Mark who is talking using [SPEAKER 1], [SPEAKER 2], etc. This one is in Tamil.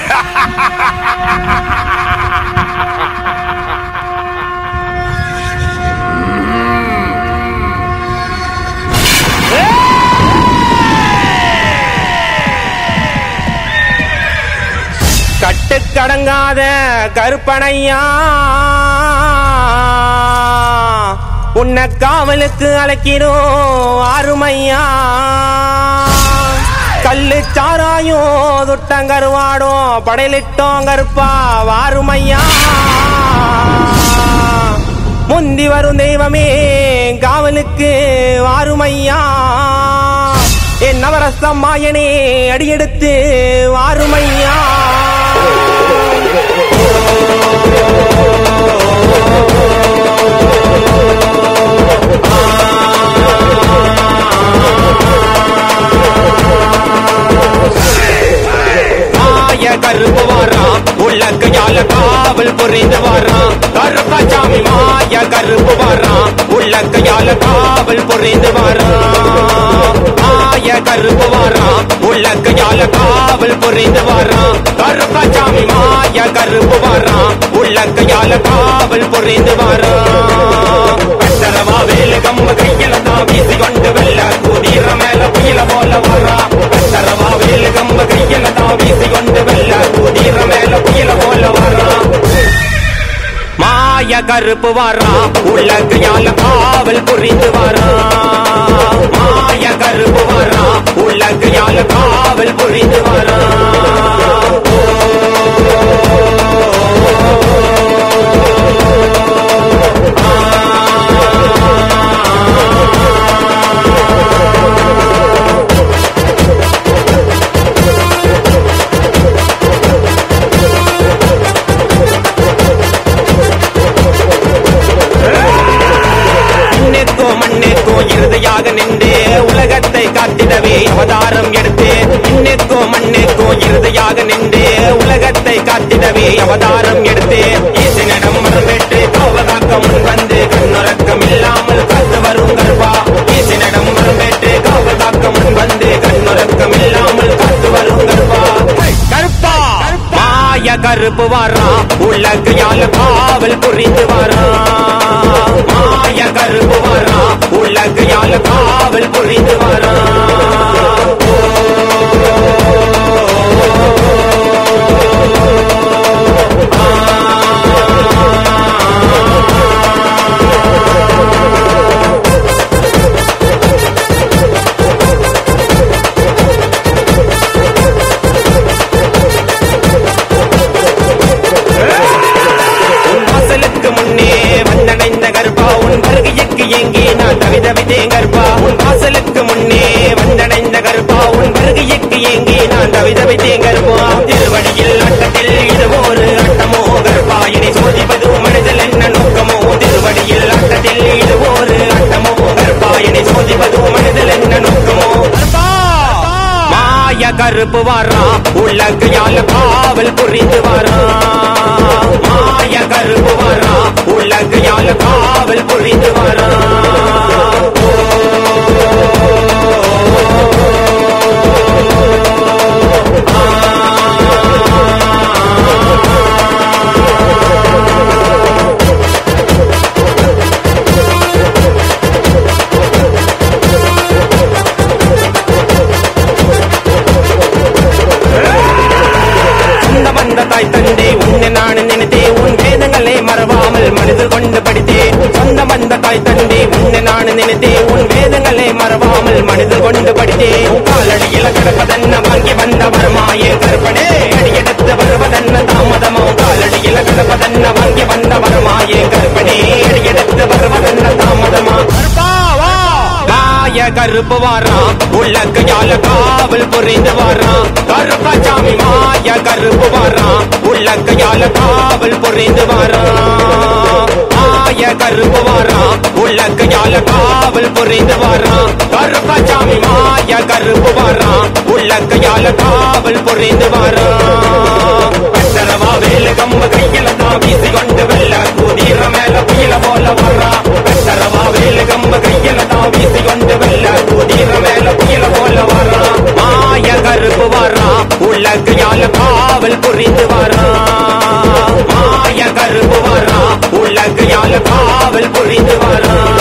[SPEAKER 1] கட்டுக்கடங்காத கருப்பனையா உன்னை காவலுக்கு அழைக்கிறோம் ஆறுமையா கல்லு சாராயும் துட்டங்கருவாடும் படையிலிட்டோம் கருப்பா வாருமையா முந்தி வரும் தெய்வமே காவலுக்கு வாருமையா என் நவரசம் மாயனே அடியெடுத்து வாருமையா மாய கருப்பு வாராம் உள்ள கையால காவல் புரிந்து வாராம் கருப்பசாமி மாய கருப்பு வாராம் உள்ள கையால காவல் புரிந்து வாராம் மாய கருப்பு வாராம் உள்ள கையால காவல் புரிந்து வாராம் கருப்பசாமி மாய கருப்பு வாராம் உள்ள கையால காவல் புரிந்து வாராம் கட்டரவா வேலு கம்பு கையில தான் வீசி கொண்டு வெள்ள குதிர மேல புயல போல வாராம் கட்டரவா வேலு கம்பு கையில தான் வீசி கொண்டு வெள்ள குதிர மேல புயல போல வாராம் மாய கருப்பு வாராம் உள்ள கையால காவல் புரிந்து வாராம் மாய கருப்பு வாராம் உள்ள கையால காவல் புரிந்து வாராம் மண்ணுக்கோ மண்ணுக்கோ இறுதியாக நின்று உலகத்தை காத்திடவே அவதாரம் எடுத்து மண்ணுக்கோ மண்ணுக்கோ இறுதியாக நின்று உலகத்தை காத்திடவே அவதாரம் எடுத்து ஈசனிடம் மறுபெற்று காவகாக்க முன் வந்து கண்ணுறக்கம் இல்லாமல் காத்து வரும் கர்ப்பா ஈசனிடம் மறுபெற்று காவகாக்க முன் வந்து கண்ணுறக்கம் இல்லாமல் காத்து வரும் கர்ப்பா கருப்பா மாய கருப்பு வாராம் உலகையால காவல் புரிந்து வாராம் மாய கருப்பு வாராம் உலகையால காவல் புரிந்து வாராம் உன் வாசலுக்கு முன்னே வந்தடைந்த கர்ப்பா உன் வருகைக்கு எங்கே நான் தவிதவிதேன் கர்ப்பா உன் வாசலுக்கு முன்னே வந்தடைந்த கர்ப்பா உன் வருகைக்கு எங்கே நான் தவிதவிதேன் கர்ப்பா திருவடியில் அட்டத்தில் இது ஒரு அட்டமோ கர்ப்பா இனி சோதிப்பது மனிதல் என்ன நோக்கமோ திருவடியில் அட்டத்தில் இது ஒரு அட்டமோ கர்ப்பா இனி சோதிப்பது மனிதல் என்ன நோக்கமோ கர்ப்பா மாய கருப்பு வாராம் உலகையால காவல் புரிந்து வாராம் மாய கருப்பு வாராம் உலகையால காவல் புரிந்து வாராம் சொந்த வந்த தாய் தந்தை உன்னை நான் நினைத்தே உன் வேதங்களை மறவாமல் மனதில் கொண்டு படித்தே சொந்த வந்த தாய் தந்தை உன்னை நான் நினைத்தே உன் வேதங்களை மறவாமல் மனதில் கொண்டு படித்தே உன் காலடியில் கிடப்பதென்ன வாங்கி வந்த வருமாயே கருப்பனே அடியெடுத்து வருவதென்ன தாமதமோ காலடியில் கிடப்பதென்ன வாங்கி வந்த வருமாயே கருப்பனே அடியெடுத்து வருவதென்ன தாமதமா கருப்பா வா மாய கருப்பு வாராம் உலகையால காவல் புரிந்து வாராம் கருப்பசாமி மாய கருப்பு வாராம் உலகையால காவல் புரிந்து வாராம் மாய கருப்பு வாராம் உலகையால காவல் புரிந்து வாராம் கருப்பசாமி மாய கருப்பு வாராம் உலகையால காவல் புரிந்து வாராம் கட்டரவா வேலு கம்பு கையில தான் வீசி கொண்டு வெள்ள குதிர மேல புயல போல வர்றான் கட்டரவா வேலு கம்பு கையில தான் வீசி கொண்டு வெள்ள குதிர மேல புயல போல வர்றான் மாய கருப்பு வர்றான் உலகையால காவல் புரிந்து வரான் மாய கருப்பு வரான் உலகையால காவல் புரிந்து வரான்